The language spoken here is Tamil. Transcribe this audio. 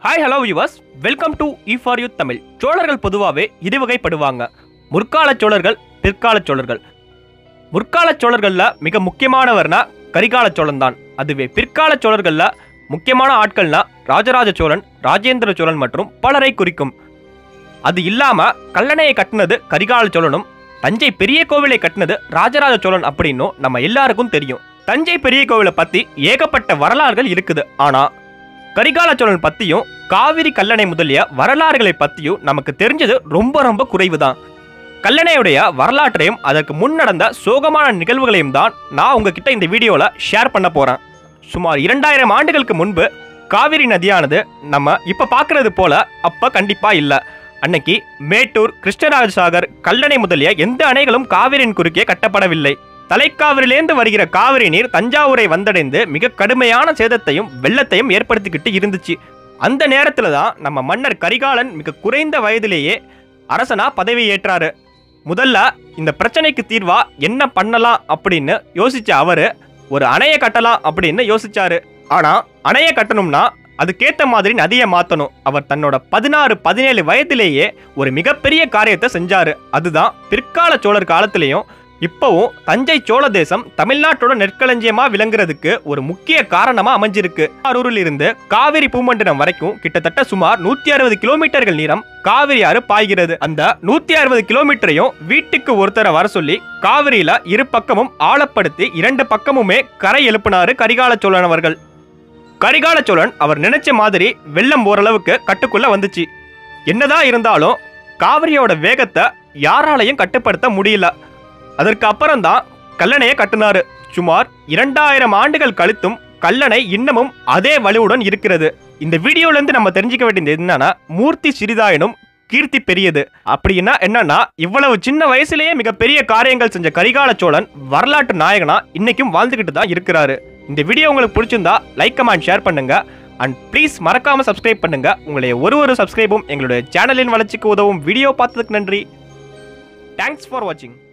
hi hello yours welcome to E for you Tamil சோழர்கள் பொதுவாகவே இருவகைப்படுவாங்க முற்கால சோழர்கள் பிற்கால சோழர்கள் முற்கால சோழர்களில் மிக முக்கியமானவர்னா கரிகால சோழன் தான் அதுவே பிற்கால சோழர்களில் முக்கியமான ஆட்கள்னா ராஜராஜ சோழன் ராஜேந்திர சோழன் மற்றும் பலரை குறிக்கும் அது இல்லாம கல்லணையை கட்டினது கரிகால சோழனும் தஞ்சை பெரிய கோவிலை கட்டினது ராஜராஜ சோழன் அப்படின்னும் நம்ம எல்லாருக்கும் தெரியும் தஞ்சை பெரிய கோவிலை பத்தி ஏகப்பட்ட வரலாறுகள் இருக்குது ஆனா கரிகால சோழன் பத்தியும் காவிரி கல்லணை முதலிய வரலாறுகளை பத்தியும் நமக்கு தெரிஞ்சது ரொம்ப ரொம்ப குறைவுதான் கல்லணையுடைய வரலாற்றையும் அதற்கு முன் நடந்த சோகமான நிகழ்வுகளையும் தான் நான் உங்ககிட்ட இந்த வீடியோல ஷேர் பண்ண போறேன் சுமார் இரண்டாயிரம் ஆண்டுகளுக்கு முன்பு காவிரி நதியானது நம்ம இப்ப பார்க்கறது போல அப்ப கண்டிப்பா இல்ல அன்னைக்கு மேட்டூர் கிருஷ்ணராஜ சாகர் கல்லணை முதலிய எந்த அணைகளும் காவிரியின் குறுக்கே கட்டப்படவில்லை தலைக்காவிரிலேந்து வருகிற காவிரி நீர் தஞ்சாவூரை வந்தடைந்து மிக கடுமையான சேதத்தையும் வெள்ளத்தையும் ஏற்படுத்திக்கிட்டு இருந்துச்சு அந்த நேரத்துல தான் நம்ம மன்னர் கரிகாலன் மிக குறைந்த வயதிலேயே அரசனா பதவி ஏற்றாரு முதல்ல இந்த பிரச்சனைக்கு தீர்வா என்ன பண்ணலாம் அப்படின்னு யோசிச்ச அவரு ஒரு அணையை கட்டலாம் அப்படின்னு யோசிச்சாரு ஆனா அணையை கட்டணும்னா அதுக்கேத்த மாதிரி நதியை மாத்தணும் அவர் தன்னோட பதினாறு பதினேழு வயதிலேயே ஒரு மிகப்பெரிய காரியத்தை செஞ்சாரு அதுதான் பிற்கால சோழர் காலத்திலையும் இப்பவும் தஞ்சை சோழ தேசம் தமிழ்நாட்டோட நெற்களஞ்சியமா விளங்குறதுக்கு ஒரு முக்கிய காரணமா அமைஞ்சிருக்கு அரூரில் இருந்து காவிரி பூமண்டலம் வரைக்கும் கிட்டத்தட்ட சுமார் நூத்தி அறுபது கிலோமீட்டர்கள் நீளம் காவிரி ஆறு பாய்கிறது அந்த நூத்தி அறுபது கிலோமீட்டரையும் வீட்டுக்கு ஒருத்தரை வர சொல்லி காவிரியில இரு பக்கமும் ஆழப்படுத்தி இரண்டு பக்கமுமே கரை எழுப்பினாரு கரிகால சோழன் அவர்கள் கரிகால சோழன் அவர் நினைச்ச மாதிரி வெள்ளம் ஓரளவுக்கு கட்டுக்குள்ள வந்துச்சு என்னதான் இருந்தாலும் காவிரியோட வேகத்தை யாராலையும் கட்டுப்படுத்த முடியல அதற்கு அப்புறம்தான் கல்லணையை கட்டினாரு சுமார் இரண்டாயிரம் ஆண்டுகள் கழித்தும் கல்லணை இன்னமும் அதே வலுவுடன் இருக்கிறது இந்த வீடியோல இருந்து நம்ம தெரிஞ்சுக்க வேண்டியது என்னன்னா மூர்த்தி சிறிதாயினும் கீர்த்தி பெரியது அப்படின்னா என்னன்னா இவ்வளவு சின்ன வயசுலயே மிகப்பெரிய காரியங்கள் செஞ்ச கரிகால சோழன் வரலாற்று நாயகனா இன்னைக்கும் வாழ்ந்துகிட்டு தான் இருக்கிறாரு இந்த வீடியோ உங்களுக்கு பிடிச்சிருந்தா லைக் கமெண்ட் ஷேர் பண்ணுங்க அண்ட் ப்ளீஸ் மறக்காம சப்ஸ்கிரைப் பண்ணுங்க உங்களுடைய ஒரு ஒரு சப்ஸ்கிரைபும் எங்களுடைய சேனலின் வளர்ச்சிக்கு உதவும் வீடியோ பார்த்ததுக்கு நன்றி தேங்க்ஸ் ஃபார் வாட்சிங்